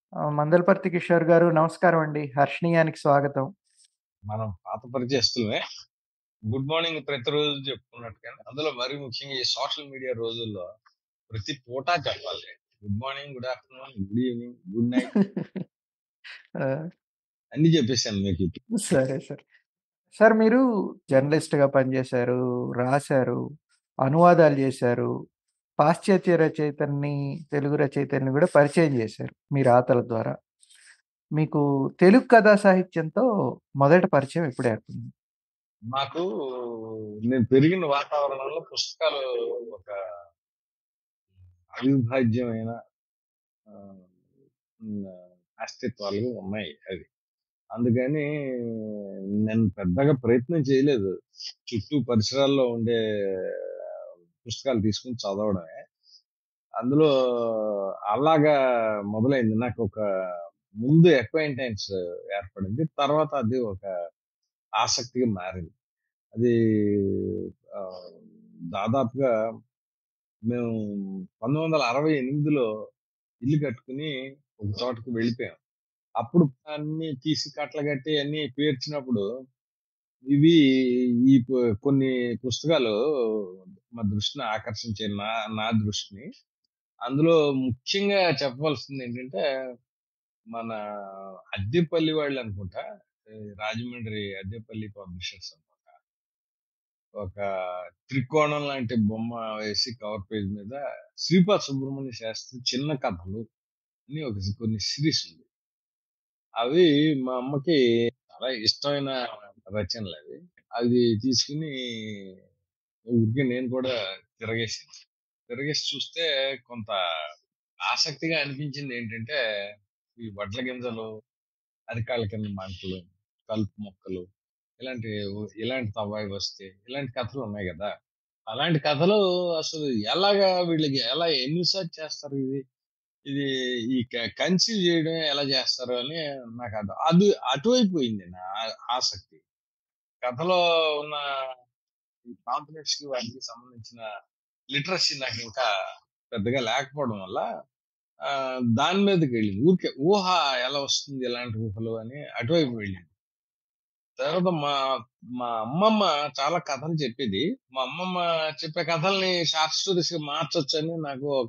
ఆహ్, మందలపర్తి కిషోర్ గారు నమస్కారం అండి. హర్షణీయానికి స్వాగతం. మనం పాత పరిచయస్తులమే. గుడ్ మార్నింగ్ ప్రతిరోజు చెప్పుకున్నట్టుగానే, అందులో మరీ ముఖ్యంగా ఈ సోషల్ మీడియా రోజుల్లో ప్రతి పూట చెప్పాలి. Good morning, good afternoon, good evening, good night. ఆ! అన్నీ చెప్పేసాను మీకు ఇప్పుడు. సరే సార్. సార్ మీరు జర్నలిస్ట్‌గా పనిచేశారు, రాసారు, అనువాదాలు చేశారు. పాశ్చాత్య రచయితల్ని, తెలుగు రచయితల్ని కూడా పరిచయం చేశారు మీ రాతల ద్వారా. మీకు తెలుగు కథా సాహిత్యంతో మొదటి పరిచయం ఎప్పుడు ఏర్పడింది? నాకు నేను పెరిగిన వాతావరణంలో పుస్తకాలు ఒక అవిభాజ్యమైన ఆహ్, హ్మ్. అస్తిత్వాలుగా ఉన్నాయి అవి. అందుకని నేను పెద్దగా ప్రయత్నం చేయలేదు. చుట్టూ పరిసరాల్లో ఉండే పుస్తకాలు తీసుకొని చదవడమే. అందులో అలాగా మొదలైంది. నాకొక ముందు అక్వైంటెన్స్ ఏర్పడింది. తర్వాత అది ఒక ఆసక్తిగా మారింది. అది ఆహ్, దాదాపుగా మేము 1968లో ఇల్లు కట్టుకొని ఒక చోటకి వెళ్ళిపోయాం. అప్పుడు అన్నీ తీసి కట్టలు కట్టి అన్నీ పేర్చినప్పుడు ఇవి ఈ పు కొన్ని పుస్తకాలు మా దృష్టిని ఆకర్షించాయి. నా నా దృష్టిని. అందులో ముఖ్యంగా చెప్పవలసిందేంటంటే, మన అద్దెపల్లి వాళ్ళనుకుంటా. ఈ రాజమండ్రి అద్దెపల్లి పబ్లిషర్స్ అనమాట. ఒక త్రికోణం లాంటి బొమ్మ వేసి కవర్ పేజ్ మీద శ్రీపాద సుబ్రహ్మణ్య శాస్త్రి చిన్న కథలు అని ఒక కొన్ని సీరీస్ ఉంది. అవి మా అమ్మకి చాలా ఇష్టమైన రచనలవి. అవి తీసుకొని ఊరికే నేను కూడా తిరగేసాను. తిరగేసి చూస్తే కొంత ఆసక్తిగా అనిపించిందేంటంటే, ఈ వడ్ల గింజలు, అరికాళ్ళ కింద మంటలు, కలుపు మొక్కలు ఇలాంటి ఇలాంటి తవ్వాయి వస్తే ఇలాంటి కథలు ఉన్నాయి గదా! అలాంటి కథలు అసలు ఎలాగా వీళ్ళకి ఎలా ఎన్ని రిసర్చ్ చేస్తారు ఇది? ఇది ఈ క కన్సీవ్ చేయడం ఎలా చేస్తారు అని నాకు అది అది అటువైపు పోయింది నా ఆసక్తి. కథలో ఉన్న ఈ కాంపోనెంట్స్‌కి వాటికి సంబంధించిన లిటరసీ నాకింకా పెద్దగా లేకపోవడం వల్ల ఆహ్, దాని మీదకెళ్ళింది. ఊరికే ఊహ ఎలా వస్తుంది ఇలాంటి ఊహలు అని అటువైపు వెళ్ళింది. తర్వాత మా మా అమ్మమ్మ చాలా కథలు చెప్పేది. మా అమ్మమ్మ చెప్పే కథల్ని షార్ట్ స్టోరీస్‌గా మార్చొచ్చని నాకు ఒక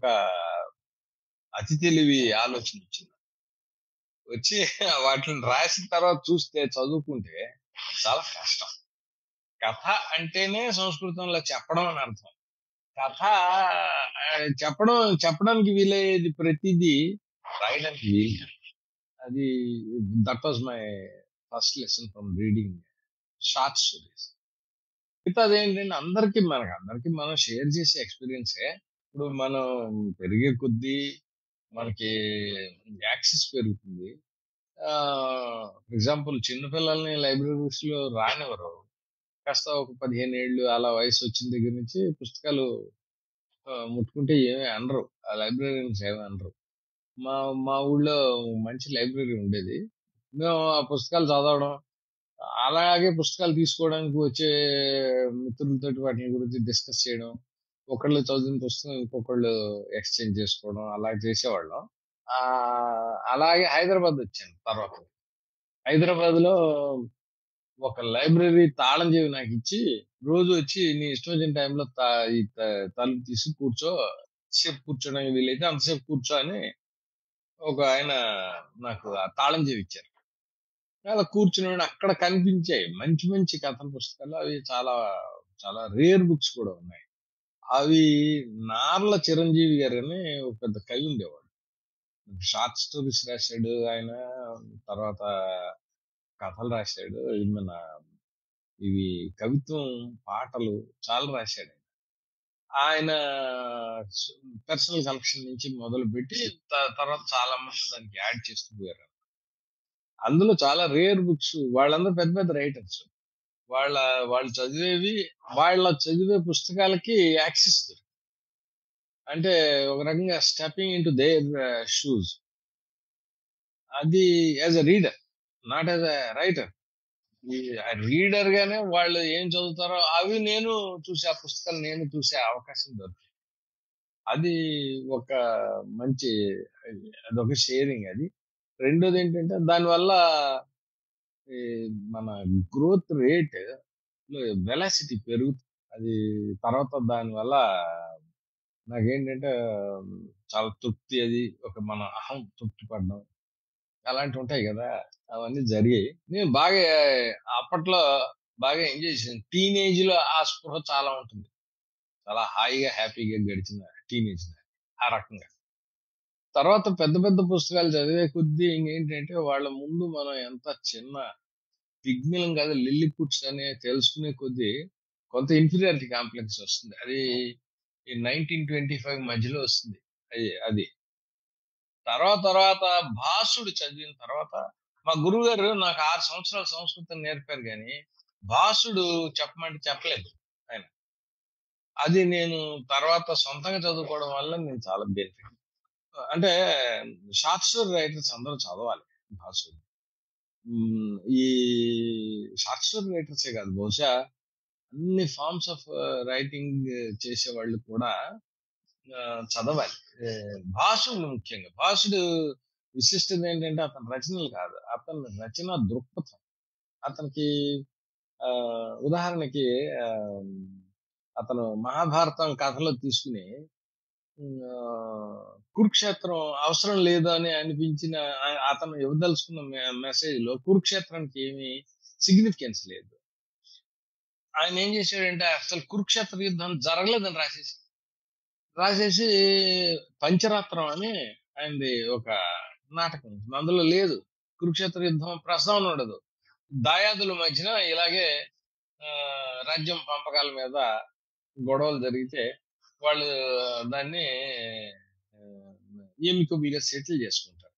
అతి తెలివి ఆలోచనొచ్చింది. వచ్చి వాటిలిని రాసిన తర్వాత చూస్తే, చదువుకుంటే చాలా కష్టం. కథ అంటేనే సంస్కృతంలో చెప్పడం అని అర్థం. కథ ఆహ్, చెప్పడం చెప్పడానికి వీలయ్యేది ప్రతీదీ రాయడానికి వీలు కాదు. అది that was my first lesson from reading short stories. మిగతాదేంటంటే అందరికి మనకందరికి మనం షేర్ చేసే ఎక్స్‌పీరియన్సే. ఇప్పుడు మనం పెరిగే కొద్దీ మనకి యాక్సెస్ పెరుగుతుంది. ఆహ్, ఫర్ ఎగ్జాంపుల్ చిన్న పిల్లల్ని లైబ్రరీస్‌లో రానివ్వరు. కాస్త ఒక 15 ఏళ్ళు అలా వయసొచ్చిన దగ్గర నుంచి పుస్తకాలు ఆహ్, ముట్టుకుంటే ఏమి అనరు. ఆ లైబ్రేరియన్స్ ఏమి అనరు. మా మా ఊళ్ళో మంచి లైబ్రరీ ఉండేది. మేము ఆ పుస్తకాలు చదవడం, అలాగే పుస్తకాలు తీసుకోవడానికి వచ్చే మిత్రులతోటి వాటిలి గురించి డిస్కస్ చేయడం. ఒకళ్ళు చదివిన పుస్తకం ఇంకొకళ్ళు ఎక్స్‌చేంజ్ చేసుకోవడం అలా చేసేవాళ్ళం. ఆహ్, అలాగే హైదరాబాదొచ్చాను తర్వాత. హైదరాబాద్‌లో ఒక లైబ్రరీ తాళం చెవి నాకిచ్చి, రోజు వచ్చి నీ ఇష్టం వచ్చిన టైంలో త ఈ త తలుపు తీసి కూర్చో. ఎంతసేపు కూర్చోడానికి వీలైతే అంతసేపు కూర్చో అని ఒకాయన నాకు ఆ తాళం చెవి ఇచ్చారు. అలా కూర్చునేవాడిని. అక్కడ కనిపించాయి మంచి మంచి కథల పుస్తకాలు. అవి చాలా చాలా రేర్ బుక్స్ కూడా ఉన్నాయి. అవి నార్ల చిరంజీవి గారని ఒక పెద్ద కవి ఉండేవాడు. షార్ట్ స్టోరీస్ రాసాడు ఆయన. తర్వాత కథలు రాసాడు. ఈ మన ఇవి కవిత్వం, పాటలు చాలా రాసాడు. ఆయన స్ పర్సనల్ కలెక్షన్ నుంచి మొదలుపెట్టి త తర్వాత చాలా మంది దానికి యాడ్ చేస్తూ పోయారు. అందులో చాలా రేర్ బుక్స్ వాళ్ళందరూ పెద్ద పెద్ద రైటర్స్. వాళ్ళ వాళ్ళు చదివేవి వాళ్ళ చదివే పుస్తకాలకి యాక్సెస్ దొరికింది. అంటే ఒక రకంగా స్టెప్పింగ్ ఇంటూ దేర్ షూస్. అది as a reader. Not as a writer. ఈ రీడర్‌గానే వాళ్ళు ఏం చదువుతారో అవి నేను చూసే ఆ పుస్తకాలు నేను చూసే అవకాశం దొరికింది. అది ఒక మంచి అదొక షేరింగ్ అది. రెండోదేంటంటే దానివల్ల ఈ మన గ్రోత్ రేట్ వెలాసిటీ పెరుగుతుంది. అది తర్వాత దానివల్ల నాకేంటంటే చాలా తృప్తి అది ఒక మన అహం తృప్తి పడడం. అలాంటివుంటాయి గదా! అవన్నీ జరిగాయి. నేను బాగా అప్పట్లో బాగా ఎంజాయ్ చేశాను. టీనేజ్‌లో ఆ స్పృహ చాలా ఉంటుంది. చాలా హాయిగా, హ్యాపీగా గడిచిన టీనేజ్ నాది. ఆ రకంగా. తర్వాత పెద్ద పెద్ద పుస్తకాలు చదివే కొద్దీ ఇంకేంటంటే వాళ్ళ ముందు మనం ఎంత చిన్న పిగ్మీలం కాదు లిల్లీపుట్స్ అని తెలుసుకునే కొద్దీ కొంత ఇన్ఫీరియారిటీ కాంప్లెక్స్ వస్తుంది. అది ఈ 1925 మధ్యలో వస్తుంది. అది అది. తర్వాత తర్వాత భాసుడు చదివిన తర్వాత మా గురువుగారు నాకు 6 సంవత్సరాలు సంస్కృతం నేర్పారు గానీ, భాసుడు చెప్పమంటే చెప్పలేదు ఆయన. అది నేను తర్వాత సొంతంగా చదువుకోవడం వల్ల నేను చాలా బెనిఫిట్. అంటే షార్ట్ స్టోరీ రైటర్స్ అందరూ చదవాలి భాసుడిని. హ్మ్. ఈ షార్ట్ స్టోరీ రైటర్సే కాదు బహుశా అన్ని ఫార్మ్స్ ఆఫ్ రైటింగ్ చేసేవాళ్ళు కూడా ఆహ్, చదవాలి. ఆహ్, భాసుడిని ముఖ్యంగా. భాసుడు విశిష్టత ఏంటంటే అతని రచనలు కాదు. అతని రచనా దృక్పథం. అతనికి ఆహ్, ఉదాహరణకి ఆహ్, అతను మహాభారతం కథలో తీసుకొని హ్మ్. ఆహ్, కురుక్షేత్రం అవసరం లేదు అని అనిపించిన అ అతను ఇవ్వదలుచుకున్న మె మెసేజ్‌లో కురుక్షేత్రానికి ఏమి సిగ్నిఫికెన్స్ లేదు. ఆయన ఏం చేశాడంటే అసలు కురుక్షేత్ర యుద్ధం జరగలేదని రాసేసాడు. రాసేసి పంచరాత్రం అని ఆయనది ఒక నాటకం ఉంటుంది. అందులో లేదు. కురుక్షేత్ర యుద్ధం ప్రస్తావన ఉండదు. దాయాదుల మధ్యన ఇలాగే ఆహ్, రాజ్యం పంపకాల మీద గొడవలు జరిగితే వాళ్ళు దాన్ని ఆహ్, ఎమికబుల్‌గా సెటిల్ చేసుకుంటారు.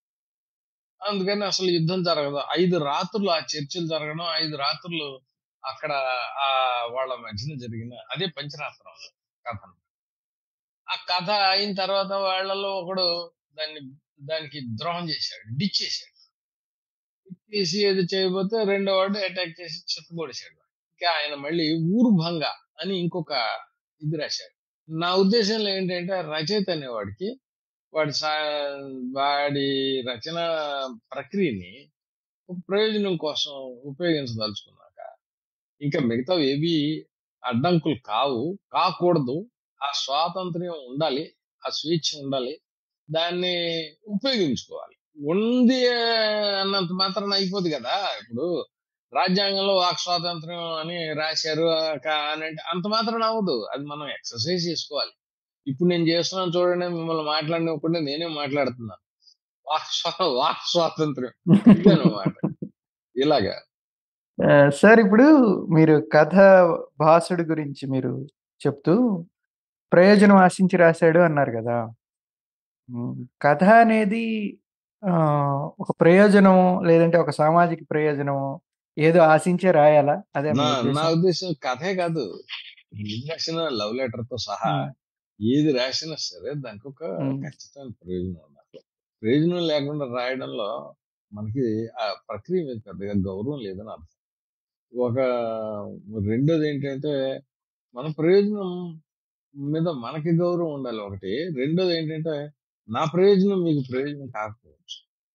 అందుకని అసలు యుద్ధం జరగదు. 5 రాత్రులు ఆ చర్చలు జరగడం, 5 రాత్రులు అక్కడ ఆహ్, వాళ్ళ మధ్యన జరిగిన అదే పంచరాత్రం కథ. ఆ కథ అయిన తర్వాత వాళ్ళలో ఒకడు దాన్ని దానికి ద్రోహం చేశాడు. డిచ్ చేశాడు. డిచ్ చేసి ఏదో చేయబోతే రెండో వాడు అటాక్ చేసి చితకొట్టేసాడు. ఇక ఆయన మళ్ళీ ఊరుభంగ అని ఇంకొక ఇది రాశాడు. నా ఉద్దేశంలో ఏంటంటే రచయిత అనేవాడికి వాడి సా వాడి రచనా ప్రక్రియని ఒక ప్రయోజనం కోసం ఉపయోగించదలుచుకున్నాక, ఇంకా మిగతావేవి అడ్డంకులు కావు, కాకూడదు. ఆ స్వాతంత్ర్యం ఉండాలి. ఆ స్వేచ్ఛ ఉండాలి. దాన్ని ఉపయోగించుకోవాలి. ఉంది అన్నంత మాత్రాన అయిపోదు గదా! ఇప్పుడు రాజ్యాంగంలో వాక్ స్వాతంత్ర్యం అని రాశారు ఆహ్, క అనంటే అంత మాత్రాన అవ్వదు. అది మనం ఎక్సర్‌సైజ్ చేసుకోవాలి. ఇప్పుడు నేను చేస్తున్నాను చూడండి మిమ్మల్ని మాట్లాడనివ్వకుండా నేనే మాట్లాడుతున్నాను. వాక్ స్వా వాక్ స్వాతంత్ర్యం ఇదన్నమాట. ఇలాగా. ఆహ్, సార్ ఇప్పుడు మీరు కథ భాసుడి గురించి మీరు చెప్తూ ప్రయోజనం ఆశించి రాసాడు అన్నారు గదా! హ్మ్. కథ అనేది ఆహ్, ఒక ప్రయోజనమో లేదంటే ఒక సామాజిక ప్రయోజనమో ఏదో ఆశించే రాయాలా? అదే మీ నా నా ఉద్దేశం? ఉద్దేశం కథే కాదు. ఏది రాసినా లవ్ లెటర్‌తో సహా హ్మ్. ఏది రాసినా సరే దానికొక హ్మ్. ఖచ్చితమైన ప్రయోజనం ఉండాలి. ప్రయోజనం లేకుండా రాయడంలో మనకి ఆ ప్రక్రియ మీద పెద్దగా గౌరవం లేదని అర్థం. ఒక రెండోదేంటంటే మన ప్రయోజనం మీద మనకి గౌరవం ఉండాలి ఒకటి. రెండోదేంటంటే నా ప్రయోజనం మీకు ప్రయోజనం కాకపోవచ్చు.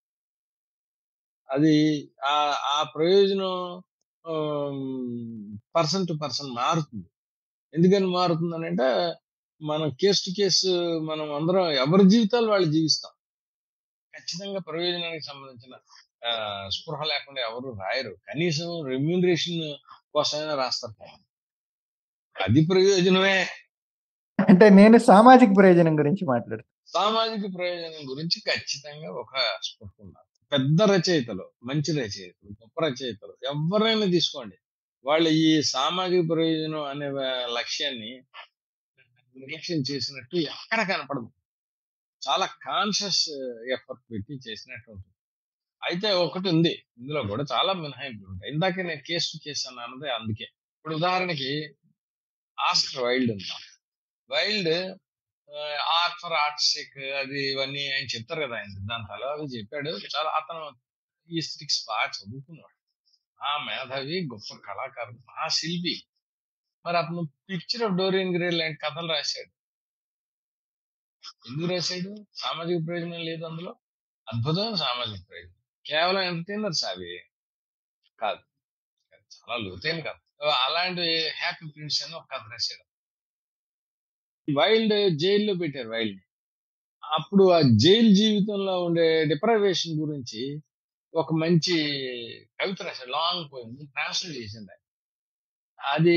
అది ఆహ్, ఆ ప్రయోజనం ఆహ్, పర్సన్ టు పర్సన్ మారుతుంది. ఎందుకని మారుతుందనంటే మనం కేస్ టు కేస్ మనం అందరం ఎవరి జీవితాలు వాళ్ళు జీవిస్తాం. ఖచ్చితంగా ప్రయోజనానికి సంబంధించిన ఆహ్, స్పృహ లేకుండా ఎవరు రాయరు. కనీసం రెమ్యూనరేషన్ కోసమైనా రాస్తారు. అది ప్రయోజనమే. అంటే నేను సామాజిక ప్రయోజనం గురించి మాట్లాడుతున్నా. సామాజిక ప్రయోజనం గురించి ఖచ్చితంగా ఒక స్పృహ ఉండాలి. పెద్ద రచయితలు, మంచి రచయితలు, గొప్ప రచయితలు ఎవరైనా తీసుకోండి. వాళ్ళు ఈ సామాజిక ప్రయోజనం అనే వ లక్ష్యాన్ని నిర్లక్ష్యం చేసినట్టు ఎక్కడ కనపడదు. చాలా కాన్షియస్ ఎఫర్ట్ పెట్టి చేసినట్టు ఉంటుంది. అయితే ఒకటుంది. ఇందులో కూడా చాలా మినహాయింపులుంటాయి. ఇందాకే నేను కేస్ టు కేస్ అన్నది అందుకే. ఇప్పుడు ఉదాహరణకి ఆస్కర్ వైల్డ్ ఉన్నాడు. Wilde ah, art for art's sake అది ఇవన్నీ ఆయన చెప్తారు కదా! ఆయన సిద్ధాంతాలు అవి చెప్పాడు. చాలా అతను ఈస్థెటిక్స్ బాగా చదువుకున్నాడు. ఆ మేధావి, గొప్ప కళాకారుడు, మహా శిల్పి. మరి అతను 'పిక్చర్ ఆఫ్ డోరియన్ గ్రే' లాంటి కథలు రాశాడు. ఎందుకు రాశాడు? సామాజిక ప్రయోజనం లేదు అందులో. అద్భుతమైన సామాజిక ప్రయోజనం. కేవలం ఎంటర్‌టైనర్స్ అవి. కాదు. చాలా లోతైన కథ. అలాంటి 'హ్యాపీ ప్రిన్స్' అని ఒక కథ రాశాడు. వైల్డ్ జైల్‌లో పెట్టారు వైల్డ్‌ని. అప్పుడు ఆ జైలు జీవితంలో ఉండే డిప్రైవేషన్ గురించి ఒక మంచి కవిత రాశాడు. లాంగ్ పోయెమ్ ట్రాన్స్‌లేట్ చేసిండాయన. అది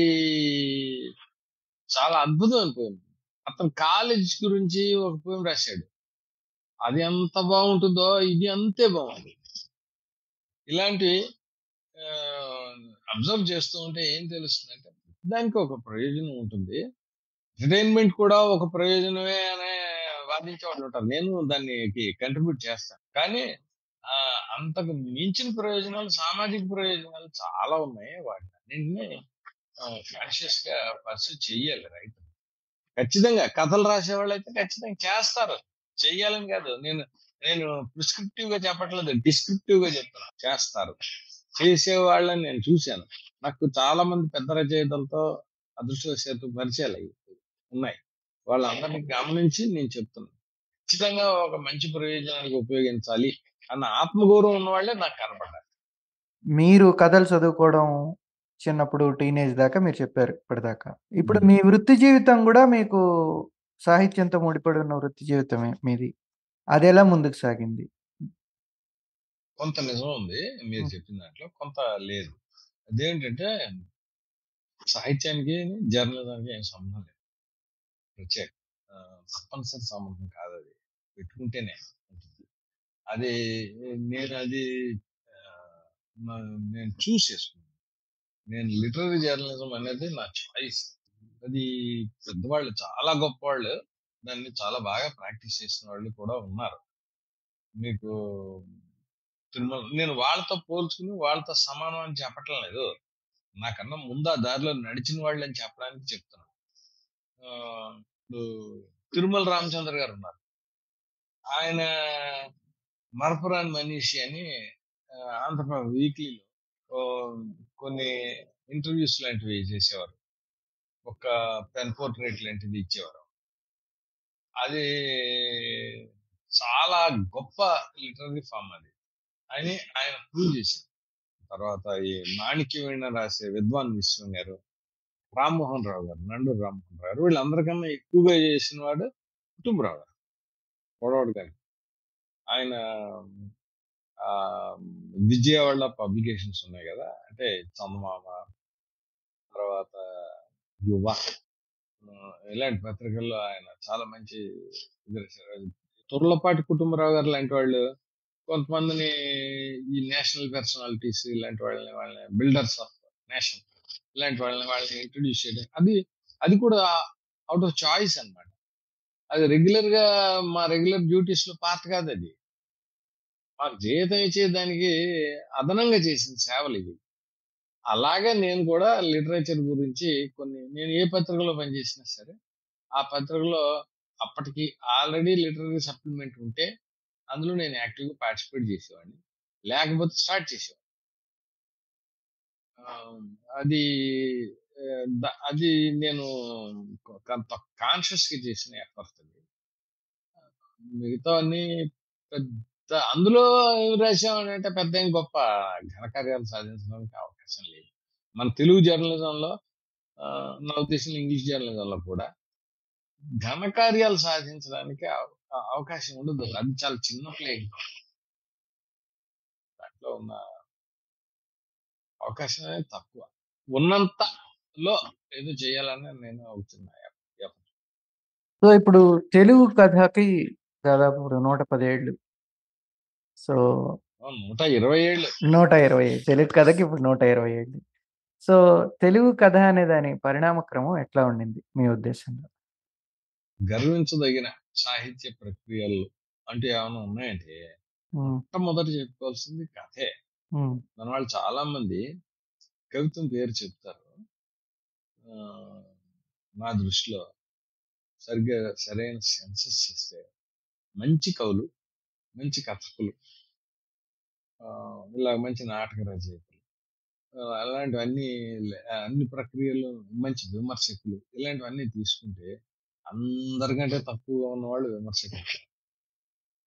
చాలా అద్భుతమైన పోయెమ్. అతను కాలేజ్ గురించి ఒక పోయెమ్ రాశాడు. అది ఎంత బాగుంటుందో ఇది అంతే బాగుంది. ఇలాంటివి ఆహ్, అబ్జర్వ్ చేస్తూ ఉంటే ఏం తెలుస్తుందంటే దానికి ఒక ప్రయోజనం ఉంటుంది. ఎంటర్‌టైన్‌మెంట్ కూడా ఒక ప్రయోజనమే అనే వాదించేవాళ్ళు ఉంటారు. నేను దానికి కంట్రిబ్యూట్ చేస్తాను. కానీ ఆహ్, అంతకు మించిన ప్రయోజనాలు సామాజిక ప్రయోజనాలు చాలా ఉన్నాయి. వాటినన్నింటిని ఆహ్, కాన్షియస్‌గా పర్స్యూ చెయ్యాలి రైటర్. ఖచ్చితంగా కథలు రాసేవాళ్ళైతే ఖచ్చితంగా చేస్తారు. చెయ్యాలని కాదు. నేను నేను ప్రిస్క్రిప్టివ్‌గా చెప్పట్లేదు. డిస్క్రిప్టివ్‌గా చెప్తున్నా. చేస్తారు. చేసేవాళ్ళని నేను చూశాను. నాకు చాలా మంది పెద్ద రచయితలతో అదృష్టవశాత్తు పరిచయాలయ్యాయి. ఉన్నాయి. వాళ్ళందరిని గమనించి నేను చెప్తున్నా. ఖచ్చితంగా ఒక మంచి ప్రయోజనానికి ఉపయోగించాలి అన్న ఆత్మగౌరవం ఉన్నవాళ్ళే నాకు కనపడ్డారు. మీరు కథలు చదువుకోవడం చిన్నప్పుడు టీనేజ్ దాకా మీరు చెప్పారు ఇప్పటిదాకా. ఇప్పుడు హ్మ్. మీ వృత్తి జీవితం గూడా మీకు సాహిత్యంతో ముడిపడి ఉన్న వృత్తి జీవితమే మీది. అదెలా ముందుకు సాగింది? కొంత నిజం ఉంది. మీరు హ్మ్. చెప్పిన దాంట్లో. కొంత లేదు. అదేంటంటే సాహిత్యానికి, జర్నలిజానికి ఏం సంబంధం లేదు. ప్రత్యేక ఆహ్, తప్పనిసరి సంబంధం కాదది. పెట్టుకుంటేనే ఉంటుంది. అది నేనది ఆహ్, న నేను చూజ్ చేసుకున్నాను. నేను లిటరరీ జర్నలిజం అనేది నా చాయిస్. అది పెద్దవాళ్ళు చాలా గొప్పవాళ్ళు దాన్ని చాలా బాగా ప్రాక్టీస్ చేసిన వాళ్ళు కూడా ఉన్నారు. మీకు తిరుమల నేను వాళ్ళతో పోల్చుకుని వాళ్ళతో సమానం అని చెప్పటం లేదు. నాకన్నా ముందు ఆ దారిలో నడిచిన వాళ్ళని చెప్పడానికి చెప్తున్నా. ఆహ్, ఇప్పుడు తిరుమల రామచంద్ర గారున్నారు. ఆయన మరపురాని మనీషి అని ఆహ్, ఆంధ్రప్రభ వీక్లీలో ఓహ్, కొన్ని ఇంటర్వ్యూస్ లాంటివి చేసేవారు. ఒక పెన్ పోర్ట్రేట్ లాంటిది ఇచ్చేవారు. అది చాలా గొప్ప లిటరరీ ఫార్మ్ అది. అని ఆయన ప్రూవ్ చేశారు. తర్వాత ఈ మాణిక్యవీణ రాసే విద్వాన్ విశ్వం గారు, రామ్మోహన్ రావు గారు, నండూరి రామ్మోహన్ రావు గారు వీళ్ళందరికన్నా ఎక్కువగా చేసిన వాడు కుటుంబరావు గారు. పొడవాడు గారు. ఆయన ఆహ్, విజయవాడ పబ్లికేషన్స్ ఉన్నాయి గదా! అంటే చందమామ, తర్వాత యువ ఆహ్, ఇలాంటి పత్రికల్లో ఆయన చాలా మంచి ఇది రాశారు. తుర్లపాటి కుటుంబరావు గారు లాంటి వాళ్ళు కొంతమందిని ఈ నేషనల్ పర్సనాలిటీస్ ఇలాంటి వాళ్ళని వాళ్ళని బిల్డర్స్ ఆఫ్ నేషన్ ఇలాంటి వాళ్ళని వాళ్ళని ఇంట్రొడ్యూస్ చేయడం అది అది కూడా అవుట్ ఆఫ్ చాయిస్ అన్నమాట. అది రెగ్యులర్ గా మా రెగ్యులర్ డ్యూటీస్ లో పార్ట్ కాదు అది. మాకు జీతం ఇచ్చేదానికి అదనంగా చేసిన సేవలు ఇవి. అలాగే నేను కూడా లిటరేచర్ గురించి కొన్ని నేను ఏ పత్రికలో పనిచేసినా సరే ఆ పత్రికలో అప్పటికి ఆల్రెడీ లిటరరీ సప్లిమెంట్ ఉంటే అందులో నేను యాక్టివ్‌గా పార్టిసిపేట్ చేసేవాడిని. లేకపోతే స్టార్ట్ చేసేవాడిని. ఆహ్, అది ఆహ్, ద అది నేను కొ కొంత కాన్షియస్‌గా చేసిన ఎఫర్ట్ అది. మిగతావన్నీ పెద్ద అందులో ఏం రాసామనంటే పెద్ద ఏం గొప్ప ఘనకార్యాలు సాధించడానికి అవకాశం లేదు. మన తెలుగు జర్నలిజంలో ఆహ్, నా ఉద్దేశంలో ఇంగ్లీష్ జర్నలిజంలో కూడా ఘనకార్యాలు సాధించడానికి అవ అవకాశం ఉండదు. అది చాలా చిన్న ప్లేయింగ్ దాంట్లో ఉన్న అవకాశం అనేది తక్కువ. ఉన్నంతలో ఏదో చేయాలని నేను అవుతున్నా ఎఫ్ ఎఫర్ట్. సో, ఇప్పుడు తెలుగు కథకి దాదాపు 110 ఏళ్ళు. సో ఆ! 120 ఏళ్ళు. 120 తెలుగు కథకి ఇప్పుడు 120 ఏళ్ళు. సో, తెలుగు కథ అనే దాని పరిణామ క్రమం ఎట్లా ఉండింది మీ ఉద్దేశంలో? గర్వించదగిన సాహిత్య ప్రక్రియలు అంటూ ఏమైనా ఉన్నాయంటే హ్మ్. మొట్టమొదట చెప్పుకోవాల్సింది కథే. హ్మ్. మన వాళ్ళు చాలా మంది కవిత్వం పేరు చెప్తారు. ఆహ్, నా దృష్టిలో సరిగ్గా సరైన సెన్సస్ చేస్తే మంచి కవులు, మంచి కథకులు ఆహ్, ఇలా మంచి నాటక రచయితలు ఆహ్, అలాంటివన్నీ లే అన్ని ప్రక్రియలు మంచి విమర్శకులు ఇలాంటివన్నీ తీసుకుంటే అందరికంటే తక్కువగా ఉన్నవాళ్ళు విమర్శకులు.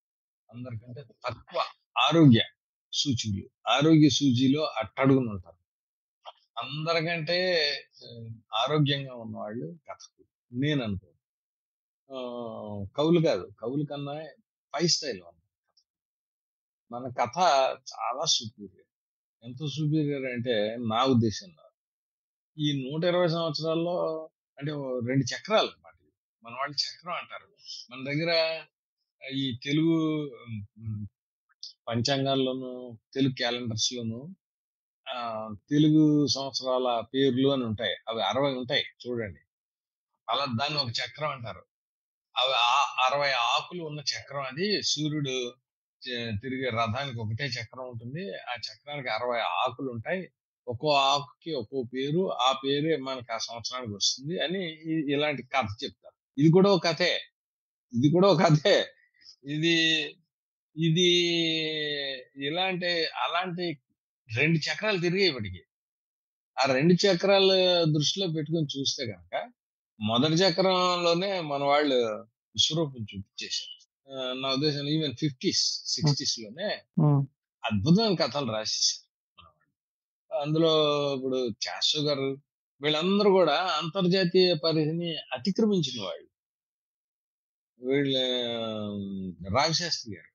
అందరికంటే తక్కువ ఆరోగ్య సూచికలు ఆరోగ్య సూచిలో అట్టడుగున ఉంటారు అందరికంటే ఆ, ఆరోగ్యంగా ఉన్నవాళ్ళు కథకులు నేను అనుకో ఆ, కవులు కాదు కవులు కన్నా పై స్థాయిలో ఉన్నారు మన కథ చాలా సుపీరియర్ ఎంత సుపీరియర్ అంటే నా ఉద్దేశంలో ఈ నూట ఇరవై సంవత్సరాల్లో అంటే ఓ రెండు చక్రాలు అన్నమాట ఇవి. మన వాళ్ళు చక్రం అంటారు మన దగ్గర ఈ తెలుగు ఉమ్, పంచాంగాల్లోనూ తెలుగు క్యాలెండర్స్ లోను ఆ, తెలుగు సంవత్సరాల పేర్లు అని ఉంటాయి అవి అరవై ఉంటాయి చూడండి అలా దాన్ని ఒక చక్రం అంటారు అవి ఆ- అరవై ఆకులు ఉన్న చక్రం అది సూర్యుడు చే- తిరిగే రథానికి ఒకటే చక్రం ఉంటుంది ఆ చక్రానికి అరవై ఆకులు ఉంటాయి ఒక్కో ఆకుకి ఒక్కో పేరు ఆ పేరే మనకి ఆ సంవత్సరానికి వస్తుంది అని ఇ- ఇలాంటి కథ చెప్తారు ఇది కూడా ఒక కథే ఇది కూడా ఒక కథే ఇది ఇది ఇలాంటి అలాంటి రెండు చక్రాలు తిరిగాయి ఇప్పటికి ఆ రెండు చక్రాలు దృష్టిలో పెట్టుకొని చూస్తే కనుక మొదటి చక్రంలోనే మన వాళ్ళు విశ్వరూపం చూపించేశారు ఆ, నా ఉద్దేశం ఈవెన్ ఫిఫ్టీస్ సిక్స్టీస్ లోనే ఉమ్, అద్భుతమైన కథలు రాసేసారు మన వాళ్ళు అందులో ఇప్పుడు చాసు గారు వీళ్ళందరూ కూడా అంతర్జాతీయ పరిధిని అతిక్రమించిన వాళ్ళు వీళ్ళ రాజశాస్త్రి గారు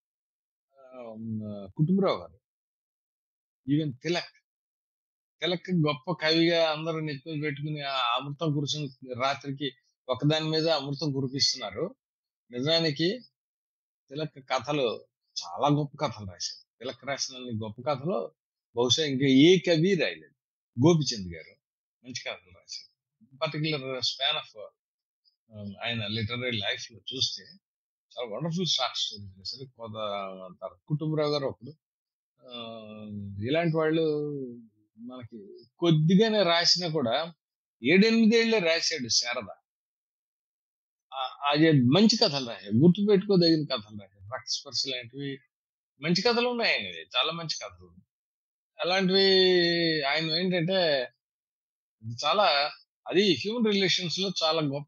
ఆ, కుటుంబరావు గారు ఈవెన్ తిలక్ తిలక్ గొప్ప కవిగా అందరూ నెత్తి పెట్టుకుని ఆ అమృతం కురిసిన రాత్రికి ఒకదాని మీద అమృతం కురిపిస్తున్నారు నిజానికి తిలక్ కథలు చాలా గొప్ప కథలు రాశారు తిలక్ రాసిన అన్ని గొప్ప కథలు బహుశా ఇంకా ఏ కవి రాయలేదు గోపిచంద్ గారు మంచి కథలు రాశారు పర్టికులర్ స్పాన్ ఆఫ్ ఆయన లిటరీ లైఫ్ లో చూస్తే చాలా వండర్ఫుల్ షార్ట్ స్టోరీస్ రాశారు కొంత అంటారు కుటుంబరావు గారు ఒకడు ఆ, ఇలాంటి వాళ్ళు మనకి కొద్దిగానే రాసినా కూడా ఏడెనిమిదేళ్లే రాశాడు శారద ఆ- అది మంచి కథలు రాశాడు గుర్తు పెట్టుకోదగిన కథలు రాశాడు రక్తస్పర్శ లాంటివి మంచి కథలు ఉన్నాయి ఆయనవి చాలా మంచి కథలు ఉన్నాయి. అలాంటివి ఆయన ఏంటంటే చాలా అది హ్యూమన్ రిలేషన్స్ లో చాలా గొప్ప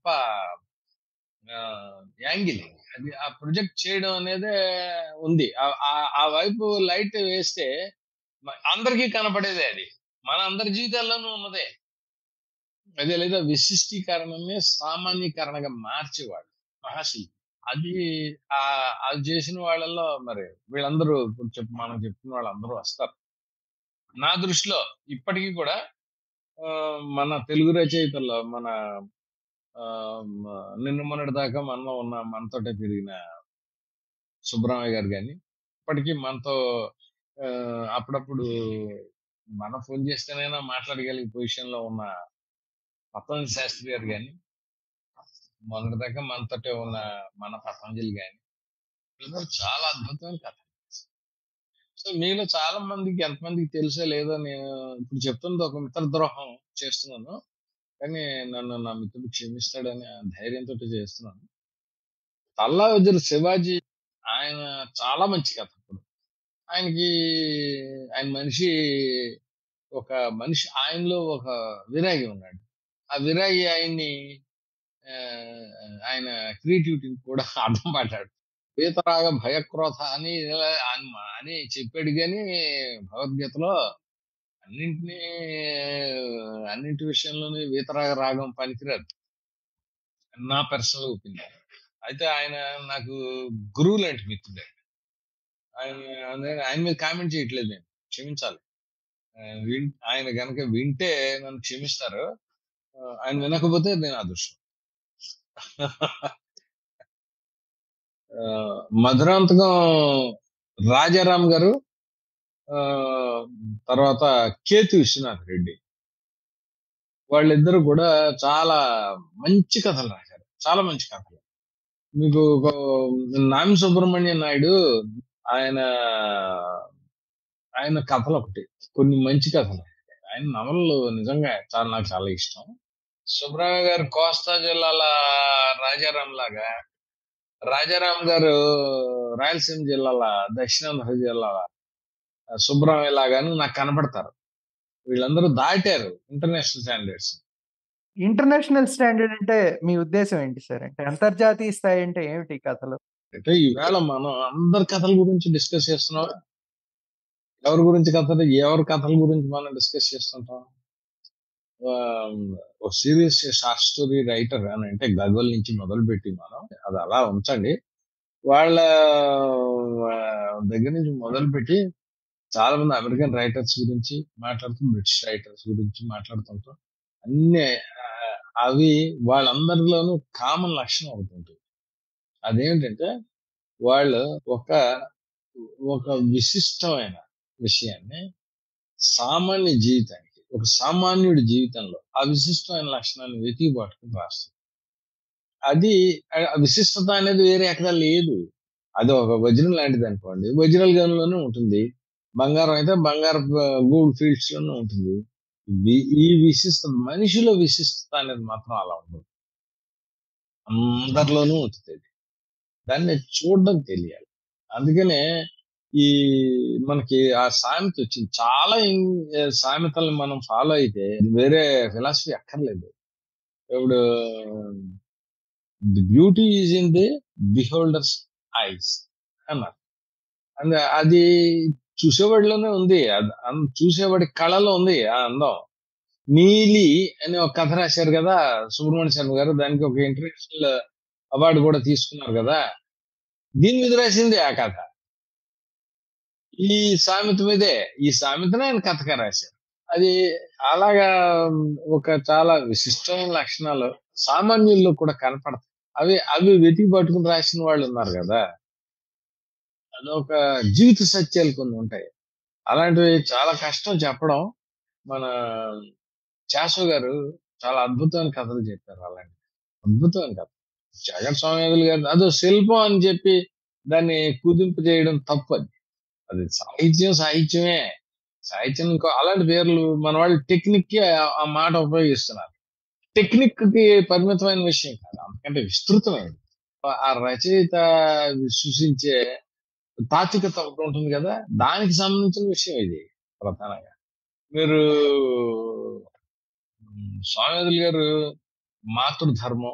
యాంగిల్ అది ఆ ప్రొజెక్ట్ చేయడం అనేదే ఉంది ఆ- ఆ- ఆ వైపు లైట్ వేస్తే మ- అందరికీ కనపడేదే అది మన అందరి జీవితాల్లోనూ ఉన్నదే అదే లేదా విశిష్టీకరణమే సామాన్యీకరణగా మార్చేవాడు మహాశిల్పి అది ఆ అది చేసిన వాళ్ళల్లో మరి వీళ్ళందరూ ఇప్పుడు చెప్పు మనం చెప్తున్న వాళ్ళందరూ వస్తారు నా దృష్టిలో ఇప్పటికీ కూడా ఆ, మన తెలుగు రచయితల్లో మన ఆ, మ- నిన్న మొన్నటి దాకా మనలో ఉన్న మనతోటే పెరిగిన సుబ్రహ్మణ్య గారు కానీ ఇప్పటికీ మనతో ఆ, అప్పుడప్పుడు మనం ఫోన్ చేస్తేనైనా మాట్లాడగలిగే పొజిషన్ లో ఉన్న పతంజలి శాస్త్రి గారు కానీ మొన్నటి దాకా మనతోటే ఉన్న మన పతంజలి గాని వీళ్ళందరూ చాలా అద్భుతమైన కథ సో మీలో చాలా మందికి ఎంతమందికి తెలుసో లేదో నేను ఇప్పుడు చెప్తున్నది ఒక మిత్ర ద్రోహం చేస్తున్నాను కానీ నన్ను నా మిత్రుడు క్షమిస్తాడని ఆ ధైర్యంతో చేస్తున్నాను తల్లా వజ్ర శివాజీ ఆయన చాలా మంచి కథకుడు ఆయనకి ఆయన మనిషి ఒక మనిషి ఆయనలో ఒక విరాగి ఉన్నాడు ఆ విరాగి ఆయన్ని ఆ, ఆయన క్రియేటివిటీని కూడా అర్థం పడ్డాడు పీతరాగ భయక్రోధ అని ఇలా అని అని చెప్పాడు కానీ భగవద్గీతలో అన్నింటినీ అన్నింటి విషయంలోనే వీతరాగ రాగం పనికిరాదు నా పర్సనల్ ఒపీనియన్ అయితే ఆయన నాకు గురువు లాంటి మిత్రుడే ఆయన ఆయన- ఆయన మీద కామెంట్ చేయట్లేదు నేను క్షమించాలి ఆ, విన్- ఆయన గనక వింటే నన్ను క్షమిస్తారు ఆ, ఆయన వినకపోతే నేను అదృష్టం ఆ, మధురాంతకం రాజారాం గారు ఆ, తర్వాత కేతు విశ్వనాథ్ రెడ్డి వాళ్ళిద్దరు కూడా చాలా మంచి కథలు రాశారు చాలా మంచి కథలు మీకు ఒక నామి సుబ్రహ్మణ్య నాయుడు ఆయన ఆయన కథలు ఒకటి కొన్ని మంచి కథలు ఆయన నవలలు నిజంగా చాలా నాకు చాలా ఇష్టం సుబ్రహ్మణ్య గారు కోస్తా జిల్లాల రాజారాం లాగా రాజారాం గారు రాయలసీమ జిల్లాల దక్షిణాంధ్ర జిల్లాల సుబ్రహ్మణ్య లాగాను నాకు కనపడతారు వీళ్ళందరూ దాటారు ఇంటర్నేషనల్ స్టాండర్డ్స్ ఇంటర్నేషనల్ స్టాండర్డ్ అంటే మీ ఉద్దేశం ఏంటి సార్ అంటే అంతర్జాతీయ స్థాయి అంటే ఏమిటి ఈ కథలో అంటే ఈవేళ మనం అందరి కథల గురించి డిస్కస్ చేస్తున్నాం ఎవరి గురించి కథలు ఎవరి కథల గురించి మనం డిస్కస్ చేస్తుంటాం ఆ, ఒక సీరియస్ షార్ట్ స్టోరీ రైటర్ అని అంటే గగల్ నుంచి మొదలుపెట్టి మనం అది అలా ఉంచండి వాళ్ళ ఆ, దగ్గర నుంచి మొదలుపెట్టి చాలా మంది అమెరికన్ రైటర్స్ గురించి మాట్లాడుతాం బ్రిటిష్ రైటర్స్ గురించి మాట్లాడుతుంటాం అన్ని ఆ, అవి వాళ్ళందరిలోనూ కామన్ లక్షణం ఒకటి ఉంటుంది అదేంటంటే వాళ్ళు ఒక ఒక విశిష్టమైన విషయాన్ని సామాన్య జీవితానికి ఒక సామాన్యుడి జీవితంలో ఆ విశిష్టమైన లక్షణాన్ని వెతికి పట్టుకుని రాస్తారు అది ఆ విశిష్టత అనేది వేరే ఎక్కడ లేదు అది ఒక వజ్రం లాంటిది అనుకోండి వజ్రాల గనులోనే ఉంటుంది బంగారం అయితే బంగారు గోల్డ్ ఫీల్డ్స్ లోనే ఉంటుంది వి- ఈ విశిష్టత మనిషిలో విశిష్టత అనేది మాత్రం అలా ఉండదు అందరిలోనూ ఉంటుంది అది. దాన్ని చూడడం తెలియాలి అందుకనే ఈ మనకి ఆ సామెత వచ్చింది చాలా ఇం- సామెతల్ని మనం ఫాలో అయితే వేరే ఫిలాసఫీ అక్కర్లేదు ఇప్పుడు the beauty is in the beholder's eyes అన్నారు అండ్ అది చూసేవాడిలోనే ఉంది అది అన్- చూసేవాడి కళలో ఉంది ఆ అందం నీలి అని ఒక కథ రాశారు కదా సుబ్రహ్మణ్య శర్మ గారు దానికి ఒక ఇంటర్నేషనల్ అవార్డు కూడా తీసుకున్నారు కదా దీని మీద రాసింది ఆ కథ ఈ సామెత మీదే ఈ సామెతనే ఆయన కథగా రాశారు అది అలాగా ఒక చాలా విశిష్టమైన లక్షణాలు సామాన్యుల్లో కూడా కనపడతాయి అవి అవి వెతికి పట్టుకుని రాసిన వాళ్ళు ఉన్నారు కదా అదొక జీవిత సత్యాలు కొన్ని ఉంటాయి అలాంటివి చాలా కష్టం చెప్పడం మన చాసు గారు చాలా అద్భుతమైన కథలు చెప్పారు అలాంటి అద్భుతమైన కథ జగన్ స్వామి గారు అదో శిల్పం అని చెప్పి దాన్ని కుదింపు చేయడం తప్పు అది అది సాహిత్యం సాహిత్యమే సాహిత్యం ఇంకో అలాంటి పేర్లు మన వాళ్ళు టెక్నిక్ కి ఆ- ఆ మాట ఉపయోగిస్తున్నారు టెక్నిక్ కి పరిమితమైన విషయం కాదు అంతకంటే విస్తృతమైనది ఆ రచయిత సృష్టించే తాత్వికత ఒకటి ఉంటుంది కదా దానికి సంబంధించిన విషయం ఇది ప్రధానంగా మీరు ఉమ్, స్వామివాదులు గారు మాతృధర్మం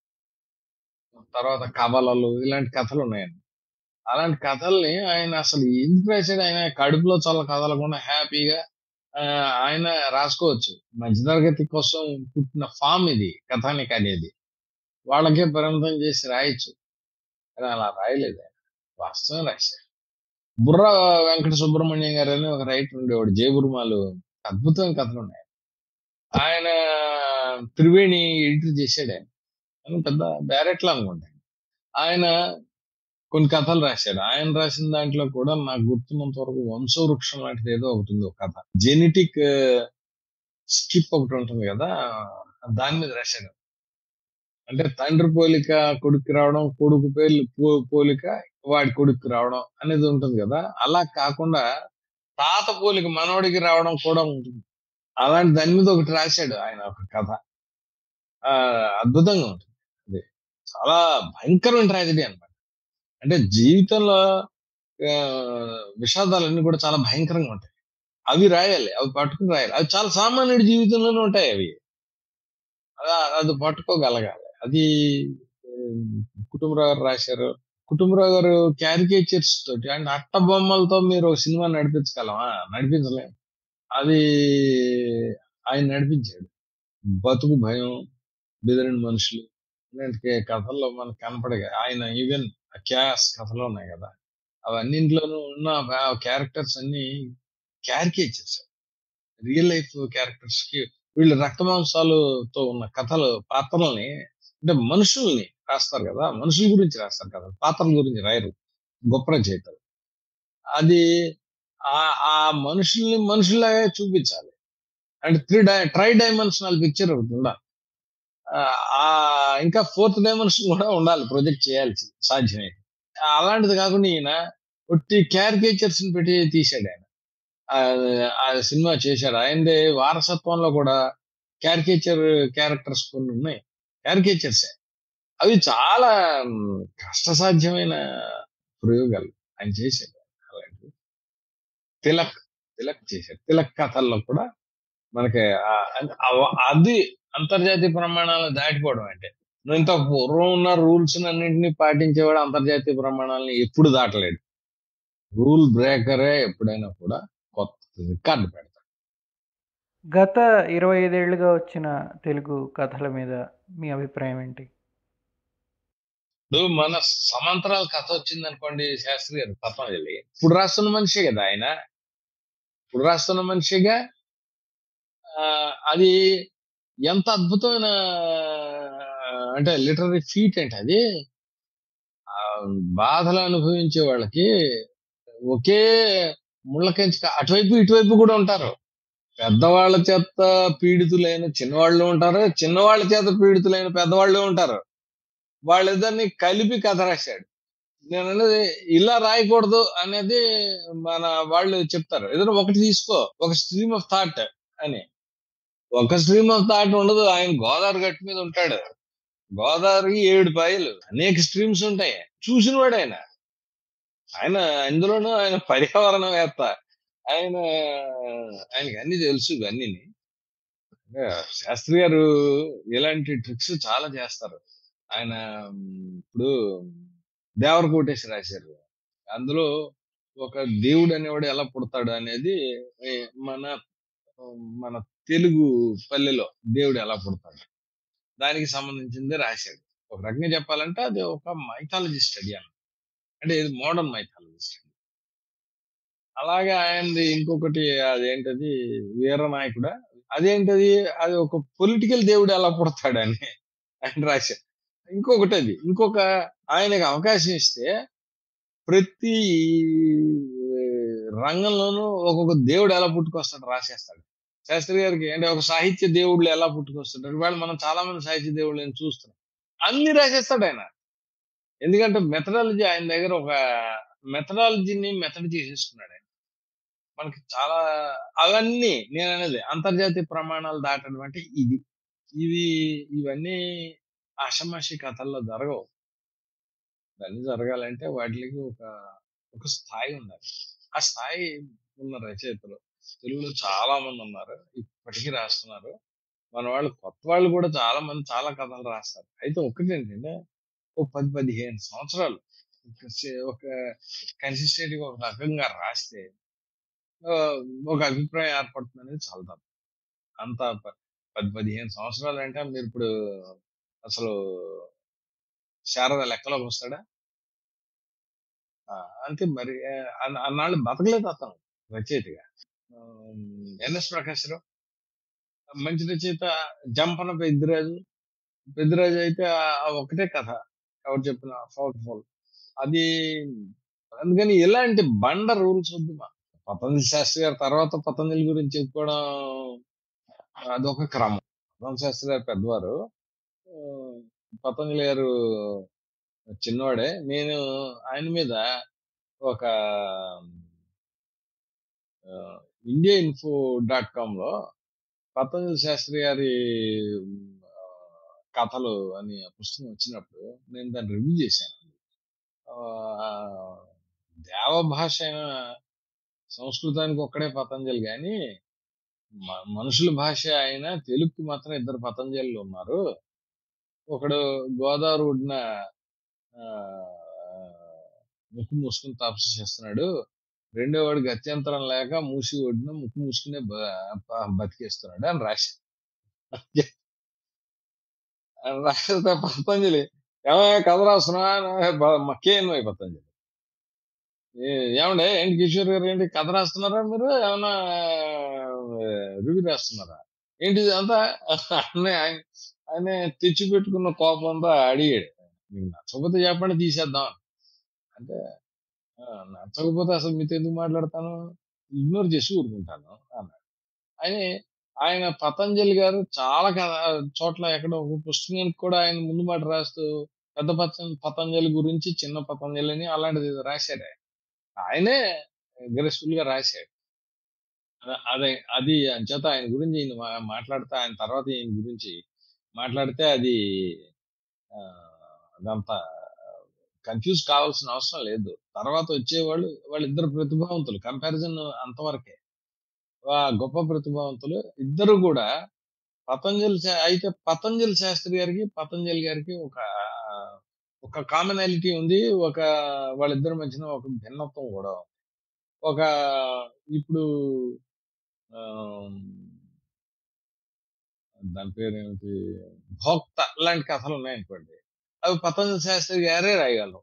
తర్వాత కవలలు ఇలాంటి కథలు ఉన్నాయండి అలాంటి కథల్ని ఆయన అసలు ఎందుకు రాశాడు ఆయన కడుపులో చల్ల కదలకుండా హ్యాపీగా ఆ, ఆయన రాసుకోవచ్చు మధ్యతరగతి కోసం పుట్టిన ఫామ్ ఇది కథానిక అనేది వాళ్ళకే పరిమితం చేసి రాయొచ్చు కానీ అలా రాయలేదు ఆయన వాస్తవం రాశారు బుర్ర వెంకట సుబ్రహ్మణ్యం గారు అని ఒక రైటర్ ఉండేవాడు జయబుర్మాలు అద్భుతమైన కథలు ఉన్నాయి ఆయన త్రివేణి ఎడిటర్ చేశాడు ఆయన ఆయన పెద్ద డైరెక్టర్ అనుకుంటా ఆయన కొన్ని కథలు రాశాడు ఆయన రాసిన దాంట్లో కూడా నాకు గుర్తున్నంత వరకు వంశవృక్షం లాంటిది ఏదో ఒకటి ఉంది ఒక కథ జెనెటిక్ స్కిప్ ఒకటి ఉంటుంది కదా దాని మీద రాశాడు అంటే తండ్రి పోలిక కొడుకు రావడం కొడుకు పేర్లు పో- పోలిక వాడి కొడుకు రావడం అనేది ఉంటుంది కదా అలా కాకుండా తాత పోలిక మనవడికి రావడం కూడా ఉంటుంది అలాంటి దాని మీద ఒకటి రాశాడు ఆయన ఒక కథ ఆ అద్భుతంగా ఉంటుంది అది చాలా భయంకరమైన ట్రాజడీ అన్నమాట అంటే జీవితంలో ఆ, విషాదాలన్నీ కూడా చాలా భయంకరంగా ఉంటాయి అవి రాయాలి అవి పట్టుకుని రాయాలి అవి చాలా సామాన్యుడి జీవితంలోనే ఉంటాయి అవి అలా అది పట్టుకోగలగాలి అది ఉమ్, కుటుంబరావు గారు రాశారు కుటుంబరావు గారు క్యారికేచర్స్ తోటి అంటే అట్ట బొమ్మలతో మీరు ఒక సినిమా నడిపించగలమా నడిపించలేం అది ఆయన నడిపించాడు బతుకు భయం బెదిరిన మనుషులు ఇలాంటి కథల్లో మనకు కనపడే ఆయన ఈవెన్ క్యాస్ కథలు ఉన్నాయి కదా అవన్నింటిలోనూ ఉన్న క్యారెక్టర్స్ అన్ని క్యారికేచర్స్ రియల్ లైఫ్ క్యారెక్టర్స్ కి వీళ్ళు రక్తమాంసాలతో ఉన్న కథలు పాత్రల్ని అంటే మనుషుల్ని రాస్తారు కదా మనుషుల గురించి రాస్తారు కదా పాత్రల గురించి రాయరు గొప్ప రచయితలు అది ఆ ఆ మనుషుల్ని మనుషులాగే చూపించాలి అంటే three die tri dimensional picture ఒకటి ఉండాలి ఆ, ఆ ఇంకా ఫోర్త్ డైమెన్షన్ కూడా ఉండాలి ప్రొజెక్ట్ చేయాల్సి సాధ్యమే అలాంటిది కాకుండా ఈయన ఒట్టి క్యారికేచర్స్ పెట్టి తీసాడు ఆయన ఆ- ఆ సినిమా చేశాడు ఆయనదే వారసత్వంలో కూడా క్యారికేచర్ క్యారెక్టర్స్ కొన్ని ఉన్నాయి క్యారికేచర్స్ అవి చాలా మ్, కష్టసాధ్యమైన ప్రయోగాలు ఆయన చేశాడు అలాంటివి తిలక్ తిలక్ చేశాడు తిలక్ కథల్లో కూడా మనకి ఆ- ఆ- అది అంతర్జాతీయ ప్రమాణాలను దాటిపోవడం అంటే ఇంత పూర్వం ఉన్న రూల్స్ అన్నింటినీ పాటించేవాడు అంతర్జాతీయ ప్రమాణాలని ఎప్పుడు దాటలేడు రూల్ బ్రేకరే ఎప్పుడైనా కూడా కొత్త రికార్డు పెడతాడు గత ఇరవై ఐదేళ్లుగా వచ్చిన తెలుగు కథల మీద మీ అభిప్రాయం ఏంటి ఇప్పుడు మన సమాంతరాల కథ వచ్చింది అనుకోండి శాస్త్రి గారు పతంజలి ఇప్పుడు రాస్తున్న మనిషే కదా ఆయన ఇప్పుడు రాస్తున్న మనిషిగా ఆ, అది ఎంత అద్భుతమైన అంటే లిటరీ ఫీట్ అంటే అది ఆ, బాధలు అనుభవించే వాళ్ళకి ఒకే ముళ్ళకంచి అటువైపు ఇటువైపు కూడా ఉంటారు పెద్దవాళ్ళ చేత పీడితులైన చిన్నవాళ్ళు ఉంటారు చిన్నవాళ్ళ చేత పీడితులైన పెద్దవాళ్ళు ఉంటారు వాళ్ళిద్దరిని కలిపి కథ రాశాడు నేను అనేది ఇలా రాయకూడదు అనేది మన వాళ్ళు చెప్తారు ఏదైనా ఒకటి తీసుకో ఒక స్ట్రీమ్ ఆఫ్ థాట్ అని ఒక స్ట్రీమ్ ఆఫ్ థాట్ ఉండదు ఆయన గోదావరి గట్టు మీద ఉంటాడు గోదావరికి ఏడు పాయలు అనేక స్ట్రీమ్స్ ఉంటాయి చూసినవాడు ఆయన ఆయన అందులోనూ ఆయన పర్యావరణవేత్త ఆయన ఆయనకి అన్ని తెలుసు ఇవన్నీ శాస్త్రి గారు ఇలాంటి ట్రిక్స్ చాలా చేస్తారు ఆయన ఉమ్, ఇప్పుడు దేవరకోటేశ్వర రాశారు అందులో ఒక దేవుడు అనేవాడు ఎలా పుడతాడు అనేది ఏ, మన మన తెలుగు పల్లెలో దేవుడు ఎలా పుడతాడు దానికి సంబంధించింది రాశాడు ఒక రకంగా చెప్పాలంటే అది ఒక మైథాలజీ స్టడీ అన్న అంటే ఇది మోడర్న్ మైథాలజీ స్టడీ అలాగే ఆయనది ఇంకొకటి అదేంటది వీరనాయకుడా అదేంటది అది ఒక పొలిటికల్ దేవుడు ఎలా పుడతాడని ఆయన రాశాడు ఇంకొకటి అది ఇంకొక ఆయనకు అవకాశం ఇస్తే ప్రతి రంగంలోనూ ఒక్కొక్క దేవుడు ఎలా పుట్టుకొస్తాడు రాసేస్తాడు శాస్త్రి గారికి అంటే ఒక సాహిత్య దేవుళ్ళు ఎలా పుట్టుకొస్తాడు వాళ్ళు మనం చాలా మంది సాహిత్య దేవుళ్ళని చూస్తున్నాం అన్ని రాసేస్తాడు ఆయన ఎందుకంటే మెథడాలజీ ఆయన దగ్గర ఒక మెథడాలజీని మెథడ్ చేసేసుకున్నాడు ఆయన మనకి చాలా అవన్నీ నేను అనేది అంతర్జాతీయ ప్రమాణాలు దాటడం అంటే ఇది ఇవి ఇవన్నీ ఆషమాషి కథల్లో జరగవు ఇవన్నీ జరగాలంటే వాటికి ఒక ఒక స్థాయి ఉండాలి ఆ స్థాయి ఉన్న రచయితలు తెలుగులో చాలా మంది ఉన్నారు ఇప్పటికీ రాస్తున్నారు మన వాళ్ళు కొత్త వాళ్ళు కూడా చాలా మంది చాలా కథలు రాస్తారు అయితే ఒకటి ఏంటంటే ఒక పది పదిహేను సంవత్సరాలు ఒక సే- ఒక కన్సిస్టెంట్ గా ఒక రకంగా రాస్తే ఆ, ఒక అభిప్రాయం ఏర్పడుతుంది అనేది చాలా తప్పు అంత ప- పది పదిహేను సంవత్సరాలు అంటే మీరు ఇప్పుడు అసలు శారద లెక్కలోకి వస్తాడా ఆ, అంతే మరి ఆ, అన్న- అన్నాళ్ళు బతకలేదు అతను రచయితగా ఎన్ఎస్ ప్రకాశ్రావు మంచి రచయిత జంపన పెద్దిరాజు పెద్దిరాజు అయితే ఆ- ఆ ఒకటే కథ ఎవరు చెప్పిన పవర్ఫుల్ అది అందుకని ఇలాంటి బండ రూల్స్ వద్దు మా పతంజలి శాస్త్రి గారి తర్వాత పతంజలి గురించి చెప్పుకోవడం అదొక క్రమం పతంజలి శాస్త్రి గారు పెద్దవారు ఆ, పతంజలి గారు చిన్నవాడే నేను ఆయన మీద ఒక ఇండియా ఇన్ఫో డాట్ కామ్ లో పతంజలి శాస్త్రి గారి ఆ, కథలు అని ఆ పుస్తకం వచ్చినప్పుడు నేను దాన్ని రివ్యూ చేశాను ఆ, దేవ భాష అయిన సంస్కృతానికి ఒక్కడే పతంజలి కానీ మ- మనుషుల భాష అయిన తెలుగుకి మాత్రం ఇద్దరు పతంజలిలు ఉన్నారు ఒకడు గోదావరి ఒడ్డున ఆ, ముక్కు మూసుకుని తపస్సు చేస్తున్నాడు రెండో వాడు గత్యంతరం లేక మూసి ఒడ్డున ముక్కు మూసుకునే బ- బ- బతికేస్తున్నాడు అని రాసి అని రాస్తే పతంజలి ఏమయ్య కథ రాస్తున్నా కేన్ వై పతంజలి ఏ- ఏమండే ఏంటి కిషోర్ గారు ఏంటి కథ రాస్తున్నారా మీరు ఏమన్నా రివ్యూ రాస్తున్నారా ఏంటి అంతా ఆయన ఆయన తెచ్చి పెట్టుకున్న కోపం అంతా అడిగాడు మీకు నచ్చకపోతే చెప్పండి తీసేద్దాం అంటే "ఆ, నచ్చకపోతే అసలు మీతో ఎందుకు మాట్లాడతాను ఇగ్నోర్ చేసి ఊరుకుంటాను అన్నాడు ఆయన ఆయన పతంజలి గారు చాలా కథ చోట్ల ఎక్కడ ఒక పుస్తకానికి కూడా ఆయన ముందు మాట రాస్తూ పెద్ద పతం పతంజలి గురించి చిన్న పతంజలి అని అలాంటిది ఏదో రాశాడు ఆయన ఆయనే గ్రేస్ఫుల్ గా రాశాడు అద- అదే అది అంచేత ఆయన గురించి ఈయన మా- మాట్లాడితే ఆయన తర్వాత ఈయన గురించి మాట్లాడితే అది ఆ, అదంతా కన్ఫ్యూజ్ కావాల్సిన అవసరం లేదు తర్వాత వచ్చేవాళ్ళు వాళ్ళిద్దరు ప్రతిభావంతులు కంపారిజన్ అంతవరకే వా- గొప్ప ప్రతిభావంతులు ఇద్దరు కూడా పతంజలి శా అయితే పతంజలి శాస్త్రి గారికి, పతంజలి గారికి ఒక ఒక కామనాలిటీ ఉంది. ఒక వాళ్ళిద్దరి మధ్యన ఒక భిన్నత్వం గూడా ఉంది. ఒక ఇప్పుడు ఆహ్, దాని పేరేమిటి? 'భోక్త' లాంటి కథలున్నాయనుకోండి. అవి పతంజలి శాస్త్రి గారే రాయగలరు.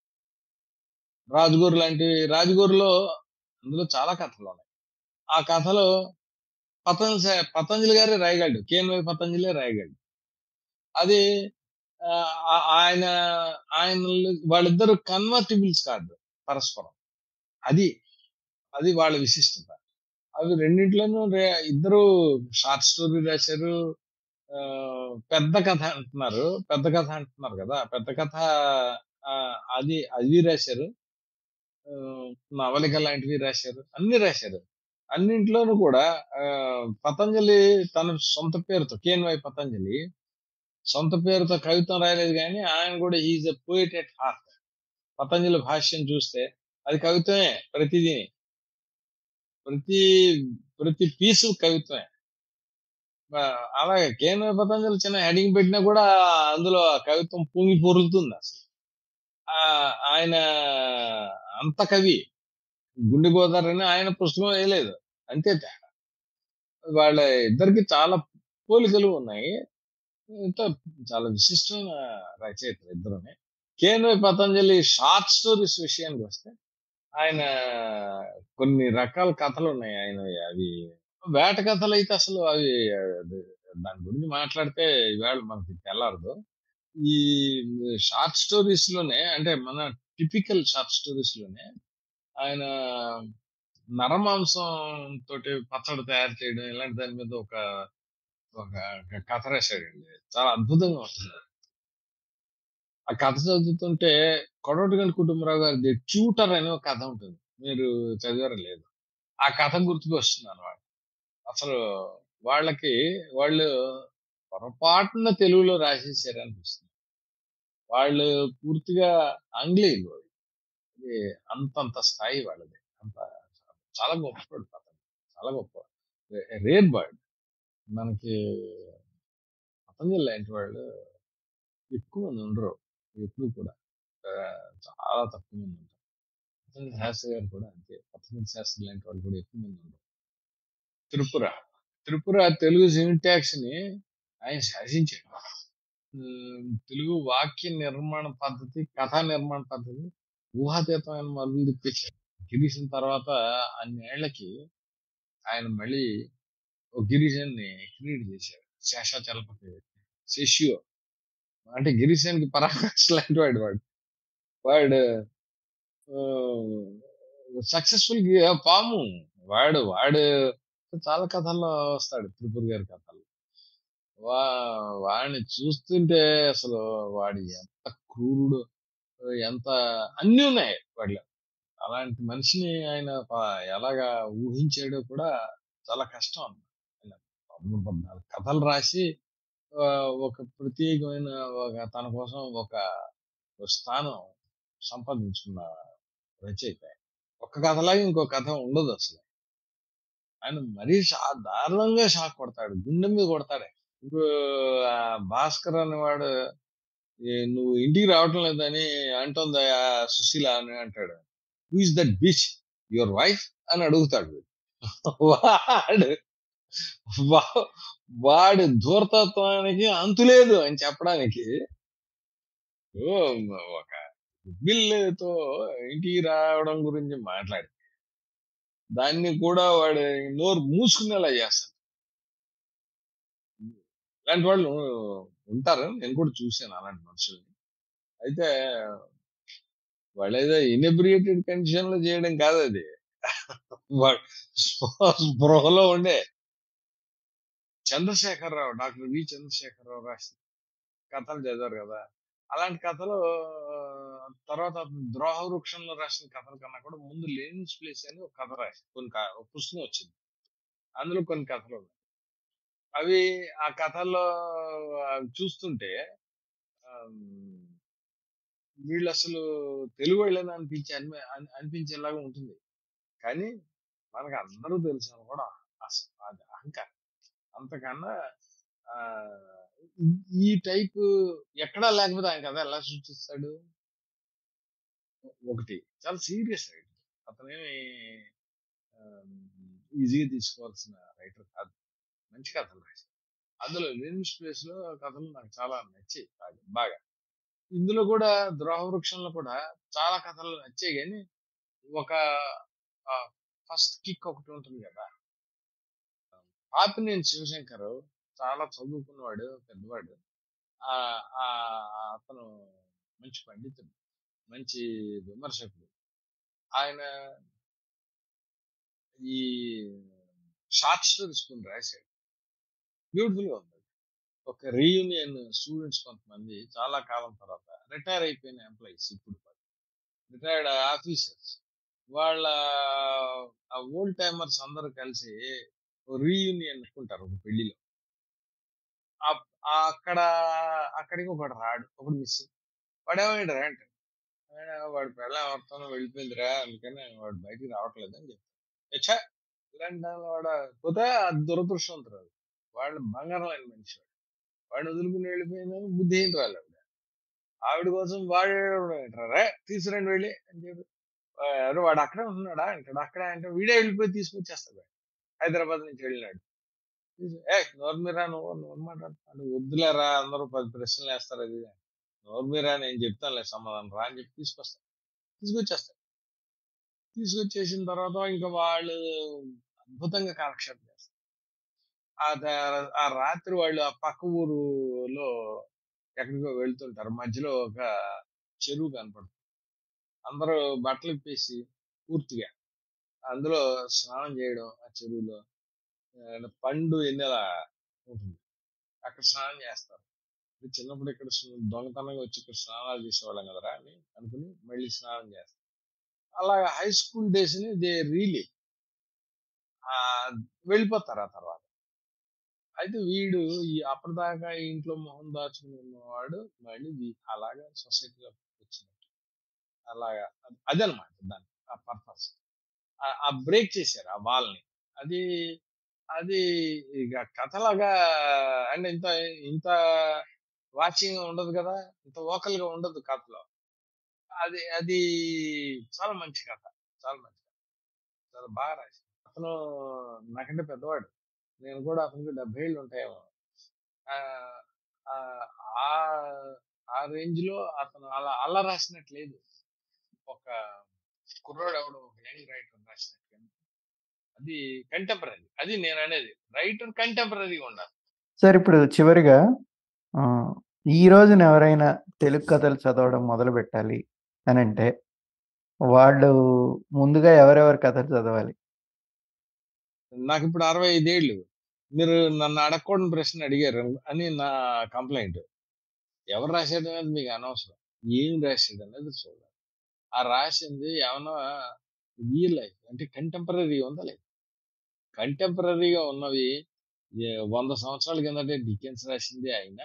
'రాజుగారు' లాంటి 'రాజుగారు'లో అందులో చాలా కథలున్నాయి. ఆ కథలో పతంజలి శా పతంజలి గారే రాయగలడు. కేఎన్‌వై పతంజలే రాయగలడు. అది ఆహ్, ఆ ఆయన ఆయనలు వాళ్ళిద్దరూ కన్వర్టిబుల్స్ కాదు పరస్పరం. అది, అది వాళ్ళ విశిష్టత. అవి రెండిట్లోనూ రే ఇద్దరు షార్ట్ స్టోరీ రాశారు. ఆహ్, పెద్ద కథ అంటున్నారు. పెద్ద కథ అంటున్నారు గదా! పెద్ద కథ ఆహ్, అది అవి రాశారు. ఆహ్, నవలిక లాంటివి రాశారు. అన్నీ రాశారు. అన్నింట్లోనూ కూడా ఆహ్, పతంజలి తన సొంత పేరుతో 'కేఎన్‌వై పతంజలి' సొంత పేరుతో కవిత్వం రాయలేదు గానీ, ఆయన గూడా he is a poet at heart. Patanjali భాష్యం చూస్తే అది కవిత్వమే ప్రతిదీని. ప్రతి, ప్రతి పీసు కవిత్వమే. ఆహ్, అలాగే 'కేఎన్‌వై పతంజలి' చిన్న హెడింగ్ పెట్టినా కూడా అందులో ఆ కవిత్వం పొంగి పొర్లుతుందసలు. ఆహ్, ఆయన అంత కవి. 'గుండె గోదావరి' అని ఆయన పుస్తకం వేయలేదు. అంతే తేడా. వాళ్ళ ఇద్దరికీ చాలా పోలికలు ఉన్నాయి. ఇంత చాలా విశిష్టమైన రచయితలు ఇద్దరుని. 'కేఎన్‌వై పతంజలి' షార్ట్ స్టోరీస్ విషయానికొస్తే ఆయన కొన్ని రకాల కథలున్నాయి ఆయనవి. అవి వేట కథలైతే అసలు అవి అది దాని గురించి మాట్లాడితే ఈవేళ మనకి తెల్లారదు. ఈ షార్ట్ స్టోరీస్‌లోనే అంటే మన టిపికల్ షార్ట్ స్టోరీస్‌లోనే ఆయన నరమాంసం తోటి పచ్చడి తయారు చేయడం ఇలాంటి దాని మీద ఒక ఒక కథ రాశాడండి. చాలా అద్భుతంగా ఉంటుంది. ఆ కథ చదువుతుంటే కొడవటిగంటి కుటుంబరావు గారిది 'ట్యూటర్' అని ఒక కథ ఉంటుంది. మీరు చదివారో లేదో. ఆ కథ గుర్తుకొస్తుందన్నమాట. అసలు వాళ్ళకి వాళ్ళు పొరపాటున తెలుగులో రాసేసారనిపిస్తుంది. వాళ్ళు పూర్తిగా ఆంగ్లేయులు వాళ్ళు. అది అంతంత స్థాయి వాళ్ళది. అంత చాలా గొప్పోడు పతంజలి. చాలా గొప్ప రే రేర్ బర్డ్. మనకి పతంజలి లాంటి వాళ్ళు ఎక్కువ మంది ఉండరు. ఎప్పుడు కూడా. ఆహ్, చాలా తక్కువ మంది ఉంటారు. పతంజలి శాస్త్రి గారు కూడా అంతే. పతంజలి శాస్త్రి లాంటి వాళ్ళు కూడా ఎక్కువ మంది ఉండరు. 'త్రిపుర'. 'త్రిపుర' తెలుగు సింటాక్స్‌ని ఆయన శాసించాడు. హ్మ్. తెలుగు వాక్య నిర్మాణ పద్ధతి, కథా నిర్మాణ పద్ధతి ఊహాతీతమైన మలుపులు తిప్పించాడు. గిరీశం తర్వాత అన్నేళ్లకి ఆయన మళ్ళీ ఒక గిరీశన్ని క్రియేట్ చేశాడు. శేషాచలపతి శిష్యు. అంటే గిరీశానికి పరాకాష్ట లాంటి వాడు వాడు. వాడు ఆహ్, సక్సెస్‌ఫుల్ గి పాము. వాడు వాడు చాలా కథల్లో వస్తాడు 'త్రిపుర' గారి కథల్లో. వా వాడిని చూస్తుంటే అసలు వాడు ఎంత క్రూరుడు, ఎంత అన్నీ ఉన్నాయి వాడిలో. అలాంటి మనిషిని ఆయన ప ఎలాగా ఊహించాడో కూడా చాలా కష్టం అన్నమాట. ఆయన 14 కథలు రాసి ఆహ్, ఒక ప్రత్యేకమైన ఒక తన కోసం ఒక స్థానం సంపాదించుకున్న రచయిత. ఒక్క కథలాగా ఇంకో కథ ఉండదసలు. ఆయన మరీ షా దారుణంగా షాక్ కొడతాడు. గుండె మీద కొడతాడు. ఇప్పుడు ఆహ్, 'భాస్కర్' అనేవాడు "ఏ నువ్వు ఇంటికి రావటం లేదని అంటోందా సుశీల" అని అంటాడు. "Who is that bitch? Your wife?" అని అడుగుతాడు. వాడు వా వాడి ధూర్తత్వానికి అంతు లేదు అని చెప్పడానికి ఓహ్! ఒక గుగ్గిళ్ళతో ఇంటికి రావడం గురించి మాట్లాడి దాన్ని కూడా వాడు నోరు మూసుకునేలా చేస్తాడు. ఇలాంటి వాళ్ళు ఉంటారు. నేను కూడా చూసాను అలాంటి మనుషుల్ని. అయితే వాళ్ళేదో ఇనెబ్రియేటెడ్ కండిషన్‌లో చేయడం కాదది. వాడు స్పృహ స్పృహలో ఉండే 'చంద్రశేఖరరావు' డాక్టర్ వి. చంద్రశేఖరరావు రాసిన కథలు చదివారు గదా! అలాంటి కథలు తర్వాత 'ద్రోహ వృక్షంలో' రాసిన కథల కన్నా కూడా ముందు 'లెనిన్స్ ప్లేస్' అని ఒక కథ రాశారు. కొన్ని క ఒక పుస్తకం వచ్చింది. అందులో కొన్ని కథలున్నాయి. అవి ఆ కథల్లో అవి చూస్తుంటే ఆహ్, వీళ్ళసలు తెలుగు వాళ్ళేనా అనిపించే అనిపి అని అనిపించేలాగా ఉంటుంది. కానీ మనకు అందరూ తెలుసని కూడా అస అది అహంకారం. అంతకన్నా ఆహ్, ఈ టైపు ఎక్కడా లేకపోతే ఆయన కథ ఎలా సృష్టిస్తాడు? ఒకటి చాలా సీరియస్ రైటర్. అతనేమి ఆహ్, ఈజీగా తీసుకోవాల్సిన రైటర్ కాదు. మంచి కథలు రాశారు. అందులో 'లివింగ్ స్పేస్‌లో' కథలు నాకు చాలా నచ్చాయి బాగా బాగా. ఇందులో కూడా 'ద్రోహవృక్షంలో' కూడా చాలా కథలు నచ్చాయి గానీ, ఒక ఆహ్, ఫస్ట్ కిక్ ఒకటి ఉంటుంది గదా! పాపినేని శివశంకర్ చాలా చదువుకున్నవాడు, పెద్దవాడు. ఆహ్, ఆహ్, అతను మంచి పండితుడు. మంచి విమర్శకుడు. ఆయన ఈ షార్ట్ స్టోరీస్ కొన్ని రాశాడు. బ్యూటిఫుల్‌గా ఉంది. ఒక రీయూనియన్ స్టూడెంట్స్ కొంతమంది చాలా కాలం తర్వాత రిటైర్ అయిపోయిన ఎంప్లాయీస్ ఇప్పుడు రిటైర్డ్ ఆఫీసర్స్ వాళ్ళ ఆ ఓల్డ్ టైమర్స్ అందరూ కలిసి రీయూనియన్ పెట్టుకుంటారు ఒక పెళ్లిలో ఆ- ఆ అక్కడ అక్కడికి ఒకడు రాడు ఒకడు మిస్సింగ్ వాడేమైంది రా అంటే "ఆ, వాడి పిల్ల ఎవరితోనో వెళ్ళిపోయిందిరా అందుకని వాడు బయటికి రావట్లేదు అని చెప్తాడు "ఎచ్చా, ఇలాంటి దానిలో వాడు పోతే అది దురదృష్టవంతుడు వాడు. వాళ్ళు బంగారం లేని మనిషి వాడు వాడిని వదులుకుని వెళ్ళిపోయిందని బుద్ధి ఏం రాలేదు ఆవిడ కోసం వాడు రే తీసుకురండి వెళ్ళి అని చెప్పి "ఆ, ఎవరు వాడు అక్కడే ఉంటున్నాడా అంటాడు అక్కడే అంటే వీడే వెళ్ళిపోయి తీసుకొచ్చేస్తాడు వాడు. హైదరాబాద్ నుంచి వెళ్ళినాడు తీసి- ఏ నోర్మిరా నువ్వు నువ్వు మాట్లాడుతున్నాడు వద్దులేరా అందరూ పది ప్రశ్నలు వేస్తారు అది ఇది అని. నోర్మిరా నేను చెప్తానులే సమాధానం రా అని చెప్పి తీసుకొస్తాను తీసుకొచ్చేస్తాడు తీసుకొచ్చేసిన తర్వాత ఇంకా వాళ్ళు అద్భుతంగా కాలక్షేపం చేస్తారు ఆ ద- ఆ రాత్రి వాళ్ళు ఆ పక్క ఊరులో ఎక్కడికో వెళ్తుంటారు మధ్యలో ఒక చెరువు కనపడుతుంది అందరూ బట్టలు ఇప్పేసి పూర్తిగా అందులో స్నానం చేయడం ఆ చెరువులో ఆ, పండు ఎన్నెల ఉంటుంది అక్కడ స్నానం చేస్తారు ఇది చిన్నప్పుడు ఇక్కడ స్న- దొంగతనంగా వచ్చి ఇక్కడ స్నానాలు చేసేవాళ్ళం కదరా అని అనుకుని మళ్ళీ స్నానం చేస్తారు అలాగా హై స్కూల్ డేస్ ని దే రీలీ వెళ్ళిపోతారు ఆ తర్వాత అయితే వీడు ఈ అప్పటిదాకా ఈ ఇంట్లో మొహం దాచుకుని ఉన్నవాడు మళ్ళీ వీ- అలాగా సొసైటీలో వచ్చినట్టు అలాగా అ- అదనమాట దాని ఆ పర్పస్ ఆ బ్రేక్ చేశారు ఆ వాల్ని అది అది ఇక కథలాగా అండ్ ఇంత ఇంత వాచింగ్ ఉండదు కదా ఇంత vocal గా ఉండదు కథలో అది అది చాలా మంచి కథ చాలా మంచి కథ చాలా బాగా రాశాడు అతను నాకంటే పెద్దవాడు నేను కూడా అతనికి డెబ్బై ఏళ్ళు ఉంటాయేమో ఆ, ఆ, ఆ- ఆ రేంజ్ లో అతను అలా అలా రాసినట్లేదు ఒక కుర్రోడు ఎవడు ఒక యంగ్ రైటర్ రాసినట్టు అది కంటెంపరీ అది నేను అనేది రైటర్ కంటెంపరీగా ఉండాలి సార్ ఇప్పుడు చివరిగా ఆ, ఈ రోజున ఎవరైనా తెలుగు కథలు చదవడం మొదలు పెట్టాలి అని అంటే వాళ్ళు ముందుగా ఎవరెవరి కథలు చదవాలి నాకు ఇప్పుడు అరవై ఐదేళ్ళు మీరు నన్ను అడగకూడని ప్రశ్న అడిగారు అని నా కంప్లైంట్ ఎవరు రాశాడు అనేది మీకు అనవసరం ఏం రాశాడు అనేది చూడాలి ఆ రాసింది ఏమన్నా రియల్ లైఫ్ అంటే కంటెంపరీ ఉందా లేదు కంటెంపరీగా ఉన్నవి ఏ వంద సంవత్సరాల కిందటే డికెన్స్ రాసింది అయినా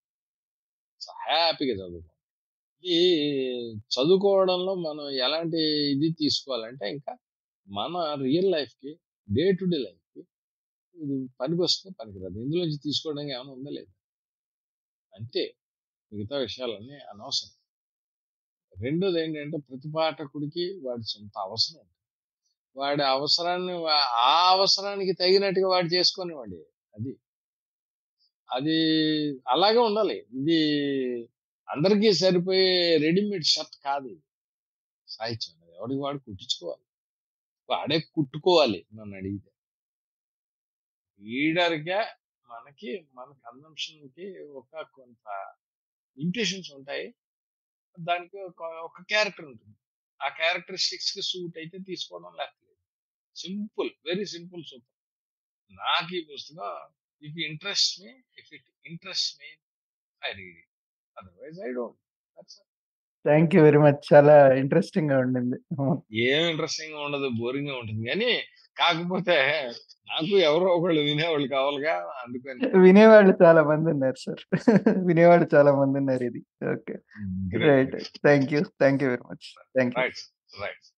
హ్యాపీగా చదువుకోవాలి ఈ చదువుకోవడంలో మనం ఎలాంటి ఇది తీసుకోవాలంటే ఇంకా మన రియల్ లైఫ్కి డే టు డే లైఫ్కి ఇది పనికి వస్తే పనికిరాదు ఇందులోంచి తీసుకోవడానికి ఏమైనా ఉందా లేదా అంతే మిగతా విషయాలన్నీ అనవసరం రెండోది ఏంటంటే ప్రతి పాఠకుడికి వాడి సొంత అవసరం ఉంటుంది వాడి అవసరాన్ని వా- ఆ అవసరానికి తగినట్టుగా వాడు చేసుకునేవాడి అది అది అలాగే ఉండాలి ఇది అందరికీ సరిపోయే రెడీమేడ్ షర్ట్ కాదు ఇది సాహిత్యం అనేది ఎవరికి వాడు కుట్టించుకోవాలి వాడే కుట్టుకోవాలి నన్ను అడిగితే రీడర్గా మనకి మన కన్సంప్షన్కి ఒక కొంత ఇంటెషన్స్ ఉంటాయి దానికి ఒక ఒక క్యారెక్టర్ ఉంటుంది ఆ క్యారెక్టరిస్టిక్స్ కి సూట్ అయితే తీసుకోవడం లేకపోలేదు సింపుల్ వెరీ సింపుల్ సూపర్ నాకు ఈ పుస్తకం if interest me if it interest me I read it otherwise I don't thank you very much చాలా ఇంట్రెస్టింగ్ గా ఉండింది ఏం ఇంట్రెస్టింగ్ ఉండదు బోరింగ్ గా ఉంటుంది కానీ కాకపోతే నాకు ఎవరో ఒకళ్ళు వినేవాళ్ళు కావాలిగా అందుకని వినేవాళ్ళు చాలా మంది ఉన్నారు సార్ వినేవాళ్ళు చాలా మంది ఉన్నారు ఇది okay right thank you thank you very much thank you right right